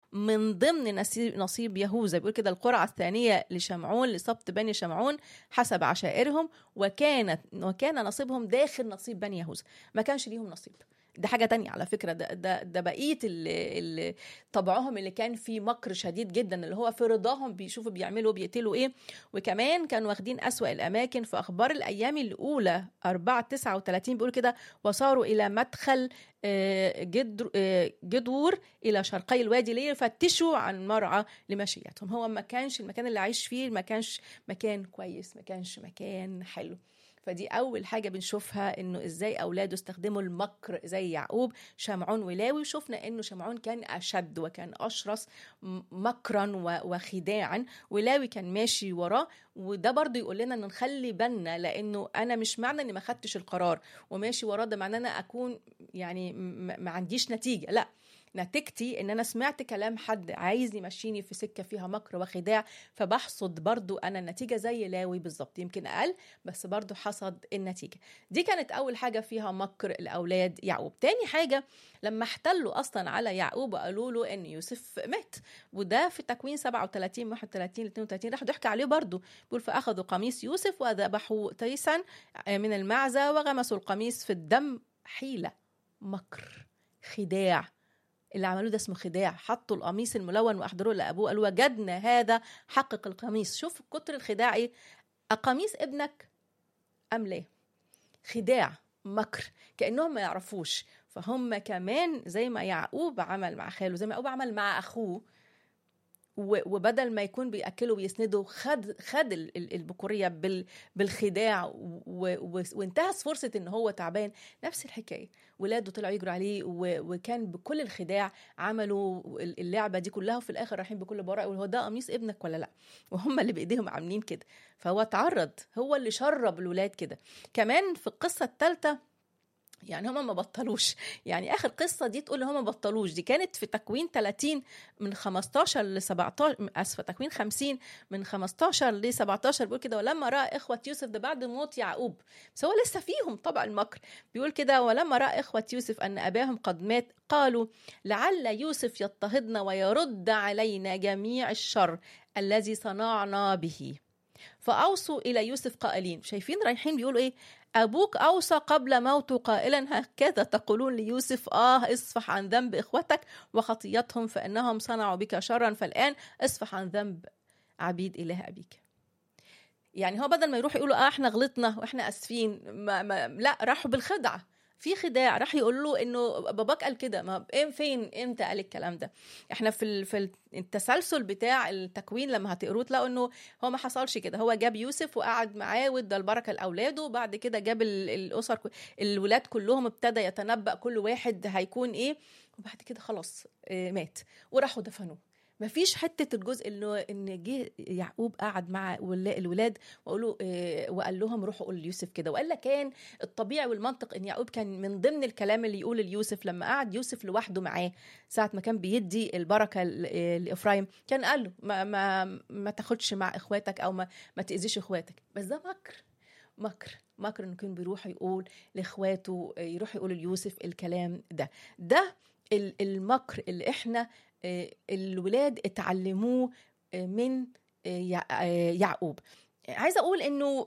من ضمن نصيب, نصيب يهوذا بيقول كده القرعة الثانية لشمعون لسبط بني شمعون حسب عشائرهم وكانت وكان نصيبهم داخل نصيب بني يهوذا ما كانش ليهم نصيب ده حاجة تانية على فكرة ده ده, ده بقية اللي, اللي طبعهم اللي كان فيه مكر شديد جدا اللي هو في رضاهم بيشوفوا بيعملوا بيقتلوا ايه وكمان كانوا واخدين أسوأ الأماكن في أخبار الأيام الأولى 4 39 بيقول كده وصاروا إلى مدخل جدر جدور إلى شرقي الوادي ليفتشوا عن مرعى لمشيتهم هو ما كانش المكان اللي عايش فيه ما كانش مكان كويس ما كانش مكان حلو فدي اول حاجه بنشوفها انه ازاي اولاده استخدموا المكر زي يعقوب شمعون ولاوي وشفنا انه شمعون كان اشد وكان اشرس مكرا وخداعا ولاوي كان ماشي وراه وده برضه يقول لنا ان نخلي بالنا لانه انا مش معنى اني ما خدتش القرار وماشي وراه ده معناه انا اكون يعني ما عنديش نتيجه لا نتيجتي ان انا سمعت كلام حد عايز يمشيني في سكه فيها مكر وخداع فبحصد برضو انا النتيجه زي لاوي بالظبط يمكن اقل بس برضو حصد النتيجه دي كانت اول حاجه فيها مكر الاولاد يعقوب تاني حاجه لما احتلوا اصلا على يعقوب وقالوا له ان يوسف مات وده في تكوين 37 31 32 راح ضحك عليه برضو بيقول فاخذوا قميص يوسف وذبحوا تيسا من المعزه وغمسوا القميص في الدم حيله مكر خداع اللي عملوه ده اسمه خداع حطوا القميص الملون واحضروه لابوه قالوا وجدنا هذا حقق القميص شوف كتر الخداع ايه قميص ابنك ام لا خداع مكر كانهم ما يعرفوش فهم كمان زي ما يعقوب عمل مع خاله زي ما يعقوب عمل مع اخوه وبدل ما يكون بياكله ويسنده خد خد البكوريه بالخداع وانتهز فرصه ان هو تعبان نفس الحكايه ولاده طلعوا يجروا عليه وكان بكل الخداع عملوا اللعبه دي كلها وفي الاخر رايحين بكل براءه يقول هو ده قميص ابنك ولا لا وهم اللي بايديهم عاملين كده فهو اتعرض هو اللي شرب الولاد كده كمان في القصه الثالثه يعني هما ما بطلوش يعني اخر قصه دي تقول هما ما بطلوش دي كانت في تكوين 30 من 15 ل 17 اسفه تكوين 50 من 15 ل 17 بيقول كده ولما راى اخوه يوسف ده بعد موت يعقوب بس هو لسه فيهم طبع المكر بيقول كده ولما راى اخوه يوسف ان اباهم قد مات قالوا لعل يوسف يضطهدنا ويرد علينا جميع الشر الذي صنعنا به فأوصوا إلى يوسف قائلين شايفين رايحين بيقولوا إيه أبوك أوصى قبل موته قائلا هكذا تقولون ليوسف آه اصفح عن ذنب إخوتك وخطيتهم فإنهم صنعوا بك شرا فالآن اصفح عن ذنب عبيد إله أبيك يعني هو بدل ما يروح يقولوا اه احنا غلطنا واحنا اسفين ما ما لا راحوا بالخدعه في خداع راح يقول له انه باباك قال كده ما فين امتى قال الكلام ده احنا في في التسلسل بتاع التكوين لما هتقروه تلاقوا انه هو ما حصلش كده هو جاب يوسف وقعد معاه وادى البركه لاولاده وبعد كده جاب الاسر الولاد كلهم ابتدى يتنبأ كل واحد هيكون ايه وبعد كده خلاص مات وراحوا دفنوه ما فيش حته الجزء انه ان جه يعقوب قعد مع الولاد وقالوا إيه وقال لهم روحوا قولوا ليوسف كده والا كان الطبيعي والمنطق ان يعقوب كان من ضمن الكلام اللي يقول ليوسف لما قعد يوسف لوحده معاه ساعه ما كان بيدي البركه لافرايم كان قال له ما ما ما تاخدش مع اخواتك او ما ما تاذيش اخواتك بس ده مكر مكر مكر انه كان بيروح يقول لاخواته يروح يقول ليوسف الكلام ده ده المكر اللي احنا الولاد اتعلموه من يعقوب عايزه اقول انه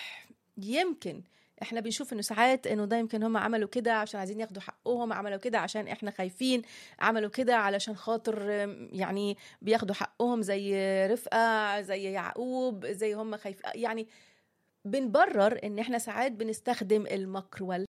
يمكن احنا بنشوف انه ساعات انه ده يمكن هم عملوا كده عشان عايزين ياخدوا حقهم عملوا كده عشان احنا خايفين عملوا كده علشان خاطر يعني بياخدوا حقهم زي رفقه زي يعقوب زي هم خايف يعني بنبرر ان احنا ساعات بنستخدم المكر